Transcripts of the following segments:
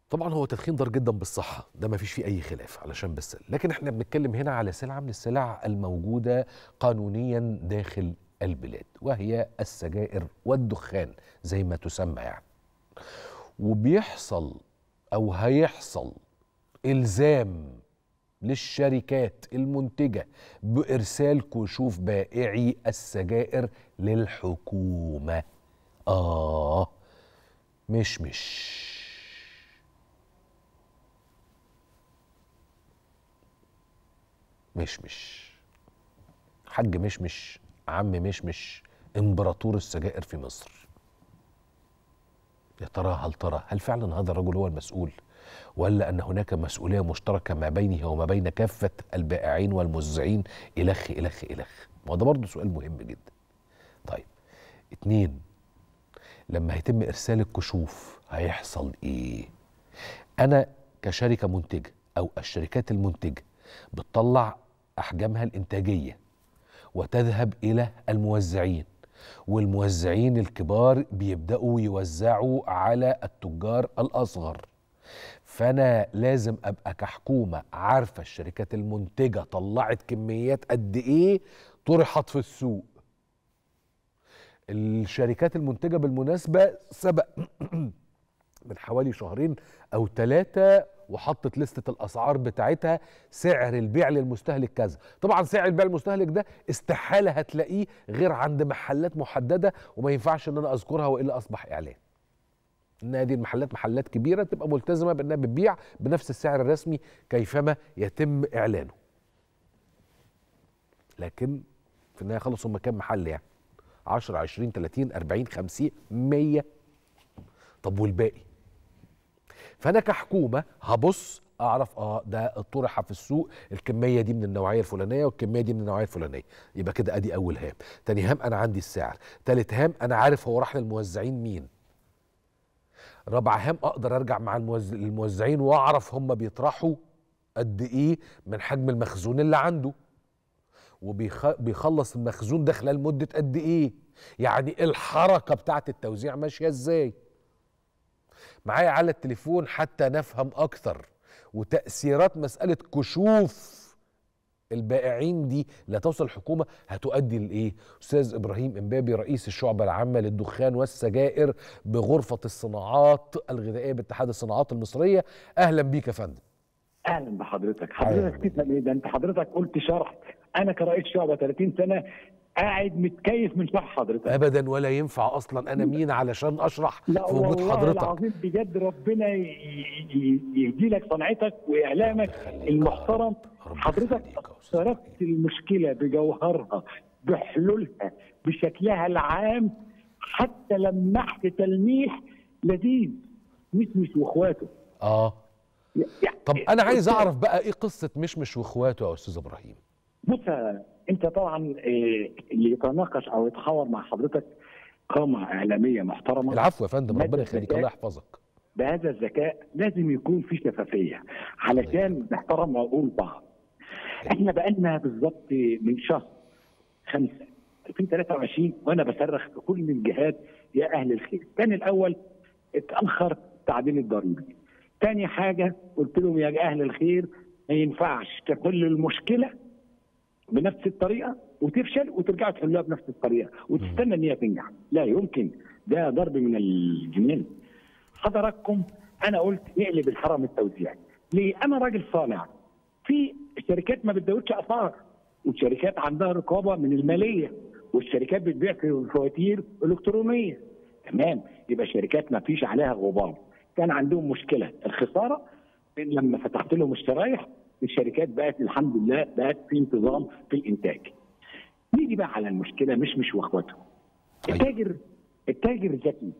طبعا هو تدخين ضار جدا بالصحة ده ما فيش فيه أي خلاف علشان بس لكن احنا بنتكلم هنا على سلعة من السلع الموجودة قانونيا داخل البلاد وهي السجائر والدخان زي ما تسمى يعني وبيحصل أو هيحصل إلزام للشركات المنتجة بإرسال كشوف بائعي السجائر للحكومة آه مش مش مشمش حاج مشمش عم مشمش امبراطور السجائر في مصر يا ترى هل ترى هل فعلا هذا الرجل هو المسؤول ولا ان هناك مسؤوليه مشتركه ما بينه وما بين كافه البائعين والموزعين الخ الخ الخ ما ده برضه سؤال مهم جدا طيب اتنين لما هيتم ارسال الكشوف هيحصل ايه انا كشركه منتجه او الشركات المنتجه بتطلع احجامها الانتاجيه وتذهب الى الموزعين والموزعين الكبار بيبداوا يوزعوا على التجار الاصغر فانا لازم ابقى كحكومه عارفه الشركات المنتجه طلعت كميات قد ايه طرحت في السوق الشركات المنتجه بالمناسبه سبق من حوالي شهرين او ثلاثه وحطت لستة الأسعار بتاعتها سعر البيع للمستهلك كذا طبعا سعر البيع للمستهلك ده استحالة هتلاقيه غير عند محلات محددة وما ينفعش ان انا اذكرها وإلا اصبح اعلان ان هذه المحلات محلات كبيرة تبقى ملتزمة بانها بتبيع بنفس السعر الرسمي كيفما يتم اعلانه لكن في النهاية خلص هم كام محل يعني 10 20 30 40 50 100 طب والباقي فانا كحكومه هبص اعرف اه ده طرح في السوق الكميه دي من النوعيه الفلانيه والكميه دي من النوعيه الفلانيه يبقى كده ادي اول هام تاني هام انا عندي السعر تالت هام انا عارف هو راح للموزعين مين رابع هام اقدر ارجع مع الموز... الموزعين واعرف هم بيطرحوا قد ايه من حجم المخزون اللي عنده وبيخلص المخزون ده خلال مده قد ايه يعني الحركه بتاعت التوزيع ماشيه ازاي معايا على التليفون حتى نفهم اكثر وتاثيرات مساله كشوف البائعين دي لا توصل الحكومه هتؤدي لايه؟ استاذ ابراهيم امبابي رئيس الشعبه العامه للدخان والسجائر بغرفه الصناعات الغذائيه باتحاد الصناعات المصريه اهلا بيك يا فندم. اهلا بحضرتك، حضرتك تفهم ايه ده؟ انت حضرتك قلت شرح انا كرئيس شعبه 30 سنه قاعد متكيف من شرح حضرتك ابدا ولا ينفع اصلا انا مين علشان اشرح لا في وجود والله حضرتك العظيم بجد ربنا يهدي لك صنعتك واعلامك المحترم حضرتك صرفت المشكله بجوهرها بحلولها بشكلها العام حتى لمحت تلميح لذيذ مشمش واخواته اه يعني طب انا عايز اعرف بقى ايه قصه مشمش واخواته يا استاذ ابراهيم بص انت طبعا إيه، اللي يتناقش او يتحاور مع حضرتك قامه اعلاميه محترمه العفو يا فندم مادة ربنا يخليك الذكاء. الله يحفظك بهذا الذكاء لازم يكون في شفافيه علشان نحترم عقول بعض. احنا بقالنا بالظبط من شهر خمسة 2023 وانا بصرخ في كل الجهات يا اهل الخير، كان الاول اتاخر التعديل الضريبي. تاني حاجه قلت لهم يا اهل الخير ما ينفعش تحل المشكله بنفس الطريقه وتفشل وترجعوا تحلوها بنفس الطريقه وتستنى ان هي تنجح، لا يمكن ده ضرب من الجنين. حضراتكم انا قلت نقلب الحرم التوزيعي ليه انا راجل صانع في شركات ما بتزودش اسعار والشركات عندها رقابه من الماليه والشركات بتبيع في فواتير الكترونيه تمام يبقى الشركات ما فيش عليها غبار كان عندهم مشكله الخساره لما فتحت لهم الشرايح الشركات بقت الحمد لله بقت في انتظام في الانتاج نيجي بقى على المشكله مش مش واخواته أيوة. التاجر التاجر ذكي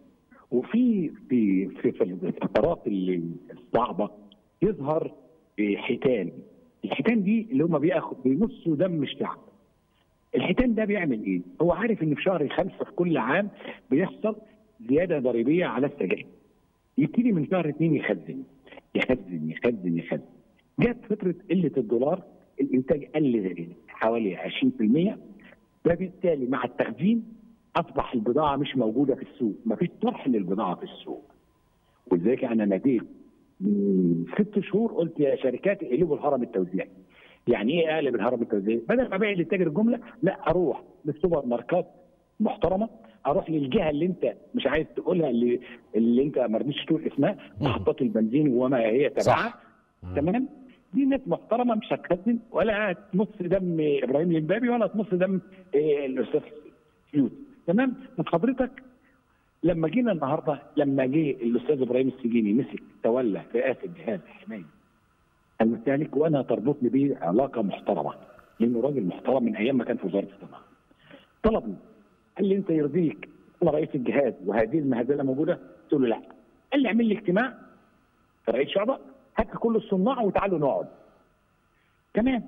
وفي في في, في الفترات اللي الصعبه يظهر حيتان الحيتان دي اللي هم بياخد بينصوا دم الشعب الحيتان ده بيعمل ايه؟ هو عارف ان في شهر خمسه في كل عام بيحصل زياده ضريبيه على السجاير يبتدي من شهر اثنين يخزن يخزن يخزن يخزن جت فتره قله الدولار الانتاج قل حوالي 20% وبالتالي مع التخزين اصبح البضاعه مش موجوده في السوق، مفيش طرح للبضاعه في السوق. ولذلك انا ناديت من ست شهور قلت يا شركات اقلبوا الهرم التوزيعي يعني ايه اقلب الهرم التوزيعي؟ بدل ما ابيع للتاجر الجمله لا اروح للسوبر ماركات محترمه اروح للجهه اللي انت مش عايز تقولها اللي اللي انت ما رضيتش تقول اسمها محطات البنزين وما هي تبعها صح. تمام دي ناس محترمه مش هتخزن ولا هتمص دم ابراهيم الامبابي ولا هتمص دم إيه، الاستاذ سيوط تمام طب حضرتك لما جينا النهارده لما جه الاستاذ ابراهيم السجيني مسك تولى رئاسه جهاز حمايه المستهلك وانا تربطني بيه علاقه محترمه لانه راجل محترم من ايام ما كان في وزاره الصناعه. طلبني قال لي انت يرضيك انا رئيس الجهاز وهذه المهزله موجوده؟ قلت له لا. قال لي اعمل لي اجتماع في رئيس شعبه هات كل الصناع وتعالوا نقعد. تمام.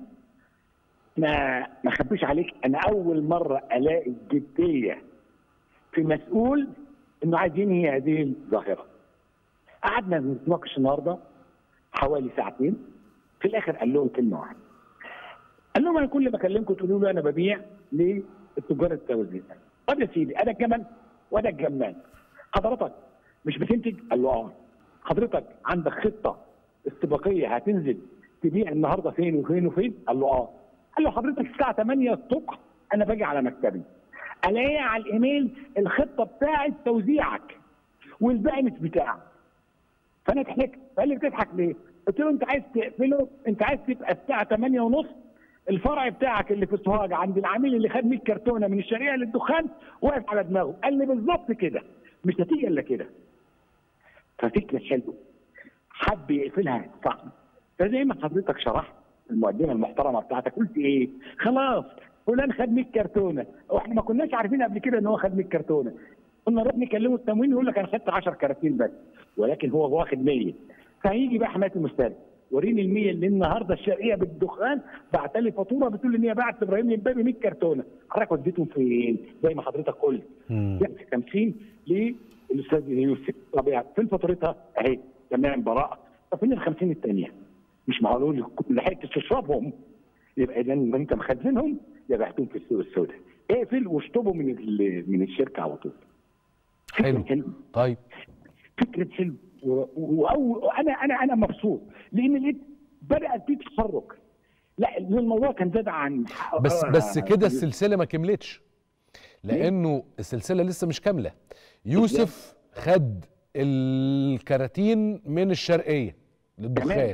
ما ما اخبيش عليك انا اول مره الاقي جديه في مسؤول انه عايز ينهي هذه الظاهره. قعدنا نتناقش النهارده حوالي ساعتين في الاخر قال لهم كلمه واحده. قال لهم انا كل ما اكلمكم تقولوا لي انا ببيع للتجار التوزيع. طب يا سيدي انا الجمل وانا الجمال. حضرتك مش بتنتج؟ قال له اه. حضرتك عندك خطه استباقيه هتنزل تبيع النهارده فين وفين وفين؟ قال له اه. قال له حضرتك الساعه 8 الصبح انا باجي على مكتبي. الاقي على الايميل الخطه بتاعت توزيعك والباقي مش بتاعك. فانا ضحكت فقال لي بتضحك ليه؟ قلت له انت عايز تقفله انت عايز تبقى الساعه 8 ونص الفرع بتاعك اللي في سوهاج عند العميل اللي خد 100 كرتونه من الشريعه للدخان واقف على دماغه قال لي بالظبط كده مش هتيجي الا كده ففكره حلوه حب يقفلها صح فزي ما حضرتك شرحت المقدمه المحترمه بتاعتك قلت ايه خلاص فلان خد 100 كرتونه واحنا ما كناش عارفين قبل كده ان هو خد 100 كرتونه كنا نروح نكلمه التموين يقول لك انا خدت 10 كراتين بس ولكن هو واخد 100 فهيجي بقى حمايه المستهلك وريني ال 100 اللي النهارده الشرقيه بالدخان بعت لي فاتوره بتقول ان هي باعت ابراهيم الامبابي 100 كرتونه حضرتك وديتهم فين؟ زي ما حضرتك قلت مم. جبت 50 للاستاذ يوسف طب يعني فين فاتورتها؟ اهي تمام براءه طب فين ال 50 الثانيه؟ مش معقول لحقت تشربهم يبقى اذا انت مخزنهم يا بعتهم في السوق السوداء اقفل واشطبوا من ال- من الشركه على طول حلو. حلو طيب فكره حلو و- و- وانا انا انا مبسوط لان لقيت بدات في تحرك لا الموضوع كان زاد عن بس آه، بس كده السلسله ما كملتش لانه السلسله لسه مش كامله يوسف خد الكراتين من الشرقيه للدخان تمام.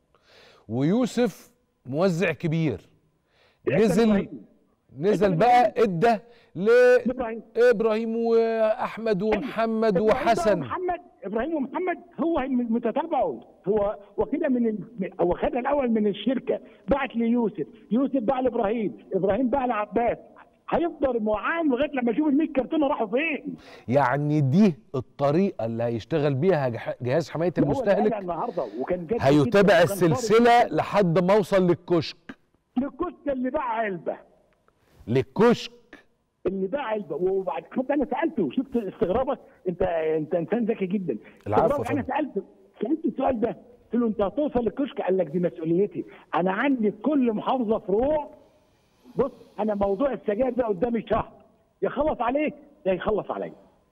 ويوسف موزع كبير يا نزل إبراهيم. نزل إبراهيم. بقى ادى إبراهيم. لابراهيم واحمد ومحمد إبراهيم وحسن محمد ابراهيم ومحمد هو متتابعه هو واخدها من ال- هو خدها الاول من الشركه بعت ليوسف يوسف باع لابراهيم ابراهيم باع لعباس هيفضل معاهم لغايه لما اشوف ال 100 كرتونه راحوا فين يعني دي الطريقه اللي هيشتغل بيها جح- جهاز حمايه هو اللي قالها المستهلك النهارده وكان جد هيتابع جداً وكان السلسله صارف لحد ما اوصل للكشك للكشك اللي باع علبه للكشك اللي باع علبه وبعد حتى انا سالته شفت استغرابك انت انت انسان ذكي جدا العفو استغرابك، يا انا فندم. سالته سالته السؤال ده قلت له انت هتوصل للكشك قال لك دي مسؤوليتي انا عندي في كل محافظه فروع بص انا موضوع السجاير ده قدامي شهر يخلص عليك يا يخلص عليا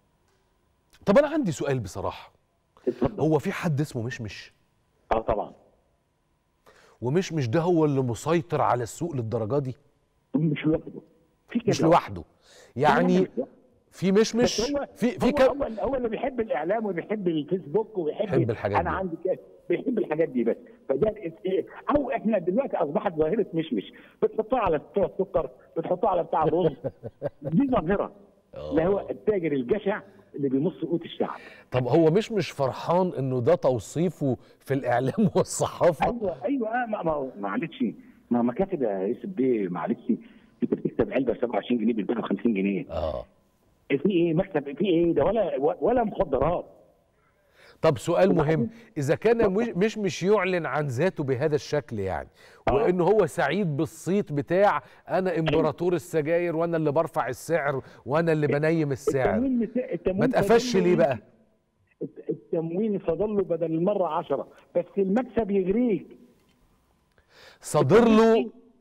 طب انا عندي سؤال بصراحه اتفضل هو في حد اسمه مشمش اه طبعا ومشمش ده هو اللي مسيطر على السوق للدرجه دي مش لوحده في كده مش لوحده يعني في مشمش بس هو في في هو, كم هو, هو اللي بيحب الاعلام وبيحب الفيسبوك وبيحب بيحب الحاجات انا دي. عندي كده بيحب الحاجات دي بس فده ال- او احنا دلوقتي اصبحت ظاهره مشمش بتحطها على بتوع السكر بتحطها على بتاع الرز دي ظاهره اللي هو التاجر الجشع اللي بيمص قوت الشعب طب هو مش مش فرحان انه ده توصيفه في الاعلام والصحافه ايوه ايوه آه ما ما معلش ما مكاتب يا يوسف بيه معلش انت بتكسب علبه 27 جنيه بتبيعها ب 50 جنيه اه في ايه مكسب في ايه ده ولا ولا مخدرات طب سؤال مهم اذا كان مش مش, مش يعلن عن ذاته بهذا الشكل يعني آه. وانه هو سعيد بالصيت بتاع انا امبراطور السجاير وانا اللي برفع السعر وانا اللي بنيم السعر التموين مت- التموين ما اتقفش فضل له- ليه بقى الت- التموين فضل له بدل المره 10 بس المكسب يغريك صادر له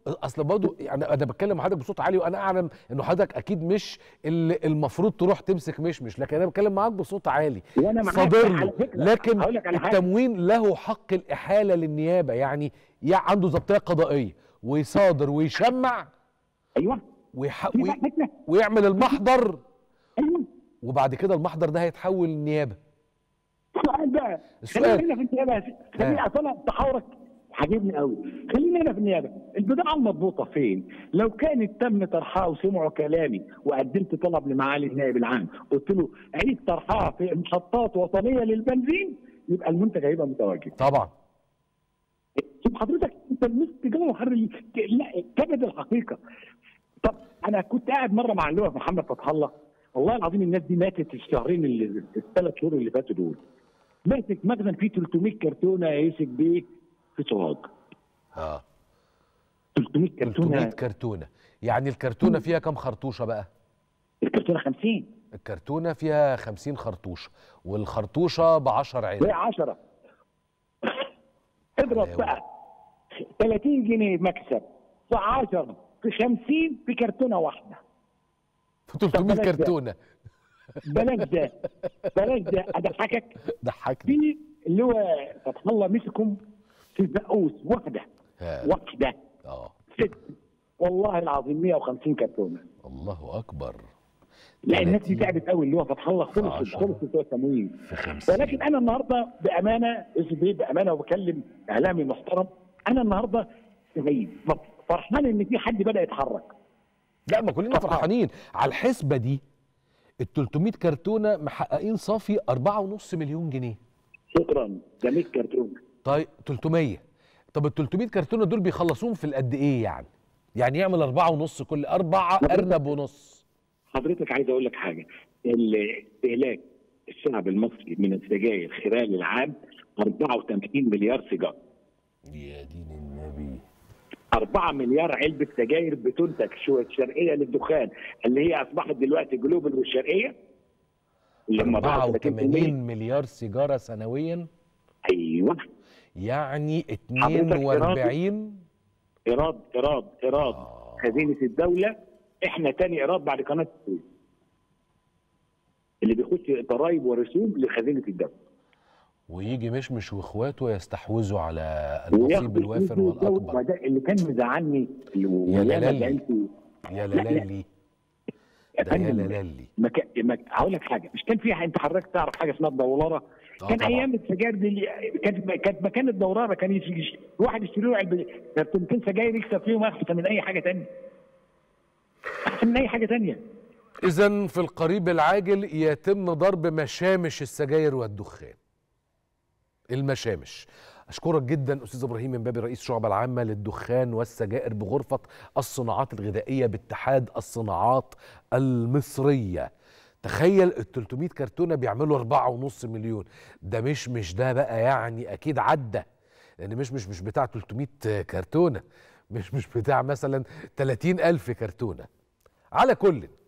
اصل برضه يعني انا بتكلم مع حضرتك بصوت عالي وانا اعلم انه حضرتك اكيد مش اللي المفروض تروح تمسك مشمش لكن انا بتكلم معاك بصوت عالي وانا معاك صادر على له فكرة، لكن هقول لك على حاجة. التموين له حق الاحاله للنيابه يعني يا عنده ضبطيه قضائيه ويصادر ويشمع ايوه ويح... في وي... فكرة. ويعمل المحضر ايوه وبعد كده المحضر ده هيتحول للنيابه السؤال بقى السؤال. خلينا هنا في النيابه يا سيدي. خليني اصلا تحاورك عاجبني قوي خلينا هنا في النيابه البضاعه المضبوطه فين؟ لو كانت تم طرحها وسمعوا كلامي وقدمت طلب لمعالي النائب العام قلت له عيد طرحها في محطات وطنيه للبنزين يبقى المنتج هيبقى متواجد طبعا شوف حضرتك انت لمست جوهر ال- لا كبد الحقيقه طب انا كنت قاعد مره مع اللواء محمد فتح الله والله العظيم الناس دي ماتت الشهرين اللي الثلاث شهور اللي فاتوا دول ماسك مخزن فيه 300 كرتونه يا يوسف بيه في سوهاج اه 300 300 كرتونه كرتونه يعني الكرتونه فيها كام خرطوشه بقى الكرتونه 50 الكرتونه فيها 50 خرطوشه والخرطوشه ب 10 علب وهي 10 اضرب حلاوة. بقى 30 جنيه مكسب في 10 في 50 في كرتونه واحده في 300 بلاش ده. كرتونه بلاش ده بلاش ده اضحكك ضحكني في اللي هو فتح الله مسكهم في البقوس واحده ها. واحده اه ست والله العظيم 150 كرتونه الله اكبر لا الناس دي 30 تعبت قوي اللي هو فتح الله خلص عشرة. خلص بتوع التموين في 50 ولكن انا النهارده بامانه يوسف بيه بامانه وبكلم اعلامي محترم انا النهارده سعيد فرحان ان في حد بدا يتحرك لا ما كلنا فرحانين على الحسبه دي ال 300 كرتونه محققين صافي 4.5 مليون جنيه شكرا ده 100 كرتونه طيب 300 طب ال 300 كرتونه دول بيخلصوهم في القد ايه يعني؟ يعني يعمل أربعة ونص كل أربعة أرنب ونص حضرتك عايز اقول لك حاجه الاستهلاك الشعب المصري من السجاير خلال العام 84 مليار سيجاره يا دين النبي 4 مليار علبه سجاير بتنتج شو الشرقيه للدخان اللي هي اصبحت دلوقتي جلوبال والشرقيه اللي هم 34% 84 مليار سيجارة سنويا ايوه يعني حضرتك 42 ايراد ايراد ايراد آه. خزينه الدوله احنا تاني ايراد بعد قناه السويس اللي بيخش ضرائب ورسوم لخزينه الدوله ويجي مشمش واخواته يستحوذوا على النصيب الوافر والأكبر وده اللي كان مزعلني يا وياما لالي. زعلت يا لا، لا. لالي يا ده يا فندم، لالي مكا... مك... هقول لك حاجه مش كان في انت حضرتك تعرف حاجه اسمها الدولاره آه كان طبعاً. ايام السجاير دي اللي- كانت كانت مكان الدوراره كان يجي واحد يشتري له علبه كرتونتين سجاير يكسب فيهم احسن من اي حاجه ثانيه احسن من اي حاجه ثانيه إذا في القريب العاجل يتم ضرب مشامش السجاير والدخان. المشامش. أشكرك جدا أستاذ إبراهيم امبابي رئيس شعبة العامة للدخان والسجائر بغرفة الصناعات الغذائية باتحاد الصناعات المصرية. تخيل ال 300 كرتونة بيعملوا أربعة ونص مليون ده مش مش ده بقى يعني أكيد عدى لأن مش مش مش بتاع 300 كرتونة مش مش بتاع مثلا 30 ألف كرتونة على كل